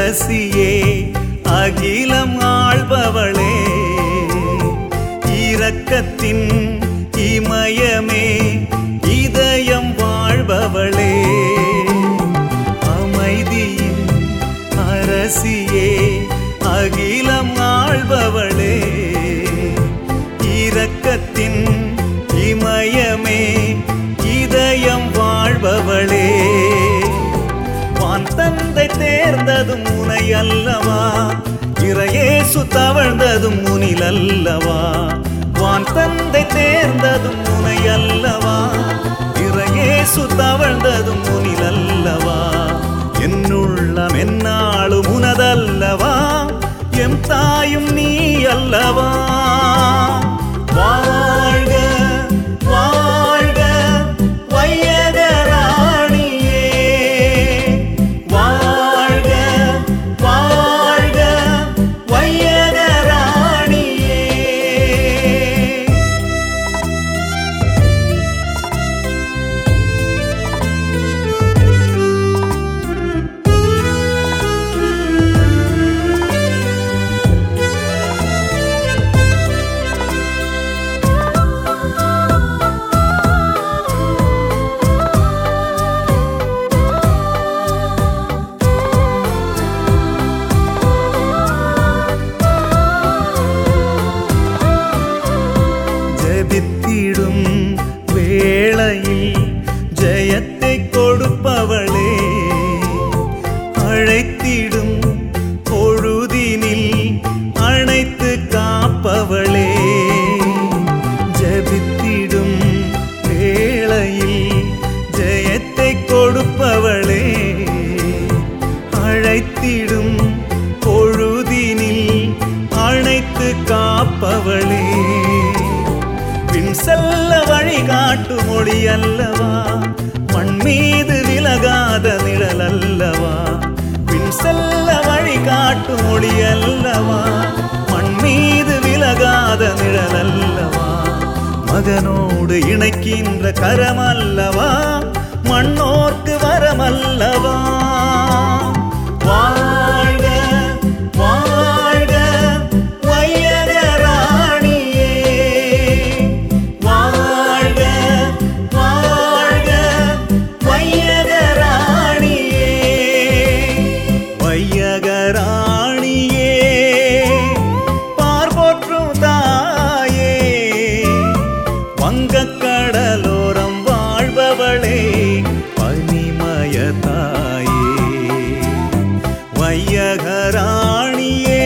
அரசியே அகிலம் ஆள்பவளே இரக்கத்தின் இமயமே இதயம் வாழ்பவளே அமைதியின் அரசியே அகிலம் ஆள்பவளே இரக்கத்தின் இமயமே இதயம் வாழ்பவளே வான் தந்தை தேர்ந்ததும் உனை அல்லவா இறையேசு தவழ்ந்ததும் முனில் அல்லவா வான் தந்தை தேர்ந்ததும் உனை அல்லவா இறையேசு தவழ்ந்ததும் முனில் அல்லவா என்னுள்ளம் என்னாலும் உனதல்லவா எம் தாயும் நீ அல்லவா வாழ்க வாழ்க வையகராணியே வாழ்க வாழ்க வையகராணியே ஜெபித்திடும் வேளையில் ஜெயத்தை கொடுப்பவளே அழைத்திடும் பொழுதினில் அணைத்து காப்பவளே ஜெபித்திடும் வேளையில் ஜெயத்தை கொடுப்பவளே அழைத்திடும் பொழுதினில் அணைத்து காப்பவளே பின் செல்ல வழிகாட்டு மொழி அல்லவா மண் மீது விலகாத நிழல் அல்லவா பின் செல்ல வழிகாட்டு மொழி அல்லவா மண் மீது விலகாத நிழல் அல்லவா மகனோடு இணைக்கின்ற கரம் அல்லவா மண்ணோர்க்கு வரமல்லவா வாழ்க வாழ்க வையகராணியே வாழ்க வாழ்க வையகராணியே வையகராணியே பார்போற்றும் தாயே வங்கக்கடலோரம் வாழ்பவளே பனிமய தாயே வையகராணியே